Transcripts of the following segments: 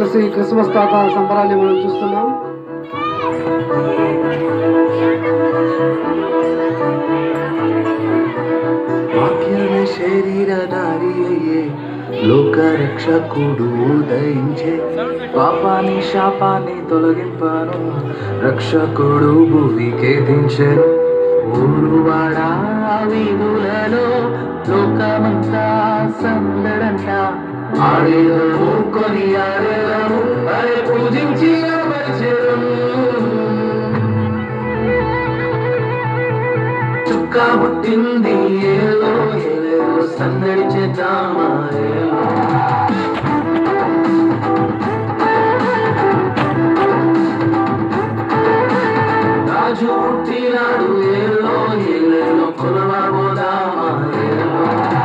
కలిసి క్రిస్మస్ తాత సంబరాన్ని మనం చూస్తున్నాం వాక్యమే శరీరధారి అయ్యే లోక రక్షకుడు ఉదయించే పాపాన్ని శాపాన్ని తొలగింపాను రక్షకుడు భూమికే దించెను ఊరువాడ వీధులలో లోకమంతా సందడంట ఆడేదము కొని ఆడేదము అరే పూజించి పరిచయం చుక్క పుట్టింది ఏలో ఏలో సందడి చేద్దామా ఏలో రాజు పుట్టినాడు ఏలో ఏలో కొలవబోదామా ఏలో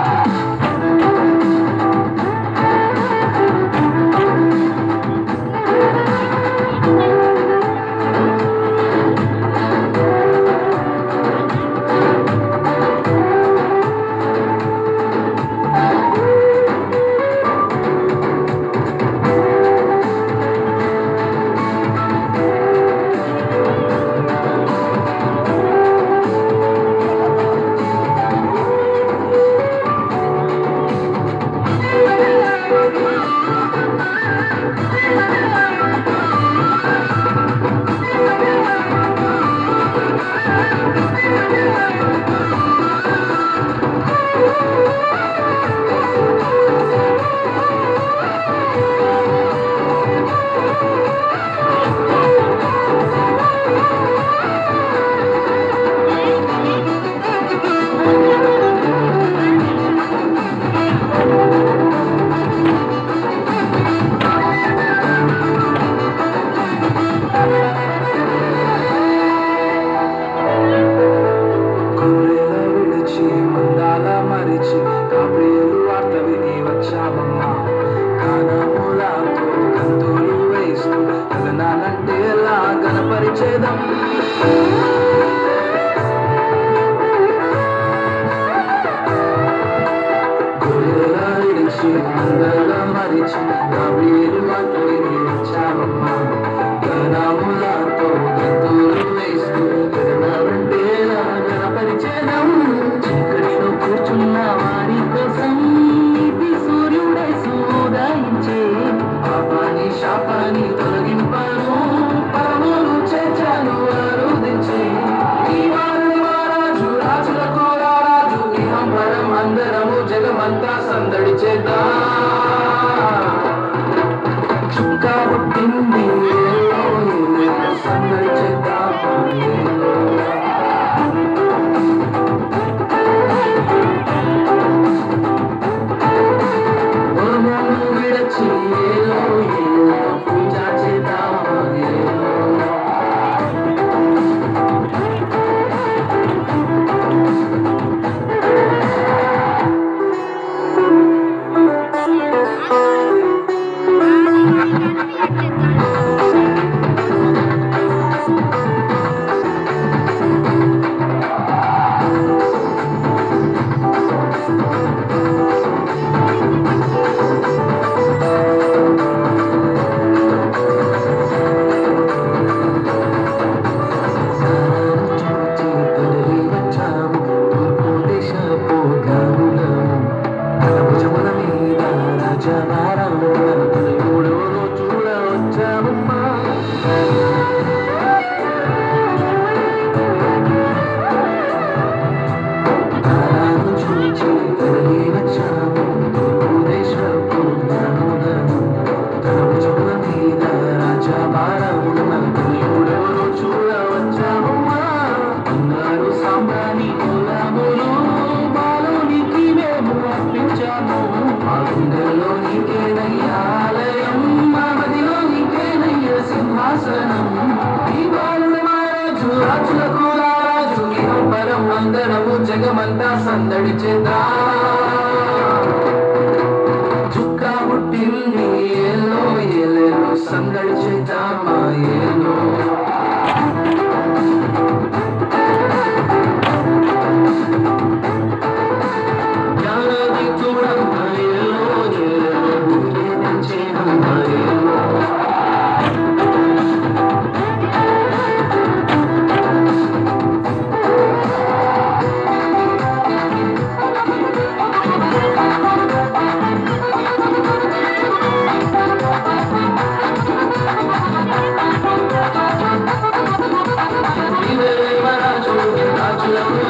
గొర్రెల విడిచి మందాల మరిచి గాబ్రియేలు వార్త విని వచ్చామమ్మా కానమూలతో గంతులు వేస్తూ గగనాలంటే ఎలా గణపరిచేదం గొర్రెల విడిచి మందాల మరిచి గాబ్రియేలు వార్త విని వచ్చామమ్మా కానమూలతో గంతులు వేస్తూ గగనాలంటే ఎలా గణపరిచేదం చీకటిలో కూర్చున్న వారి కోసం ఇది సూర్యుడే సూదాయించే పాపాని శాపాన్ని తొలగింపాను పరములు చేర్చాను ఆరోధించే ఈ వారం రాజు రాజులకు రాజు ఇహం పరం అందరము జగమంతా సందడి చేద్దాం చుక్క పుట్టింది ఏలో ఏలో సందడి చేద్దాం ఏలో. హోమము విడచి ఏలో ఏలో పూజ చేద్దాం ఏలో. చూచి తరలి వచ్చాము తూర్పు దేశపు గాలులము భుజముల మీద రాజవారము మూడో చూడ వచ్చామమ్మా తారాను చూచి తరలి వచ్చాము తూర్పు దేశపు గాలులము భుజముల మీద రాజవారము మూడో చూడ వచ్చామమ్మా బంగారు సాంబ్రాణి కులములు బాలునికి మేము అర్పించాము మా గుండెల్లో నీకేనయ్యా ఆలయం మా మదిలో నీకేనయ్య సింహాసనం ఈ బాలుడు మహారాజు రాజులకు రాజు ఇహం పరం అందరము జగమంతా సందడి చేద్దాం చుక్క పుట్టింది ఏలో ఏలేలో సందడి చేద్దామా ఏలో జ్ఞానది చూడమ్మా ఏలో ఏలో భూమి నుంచేనమ్మా ఏలో నీవే రాజు రాజులకు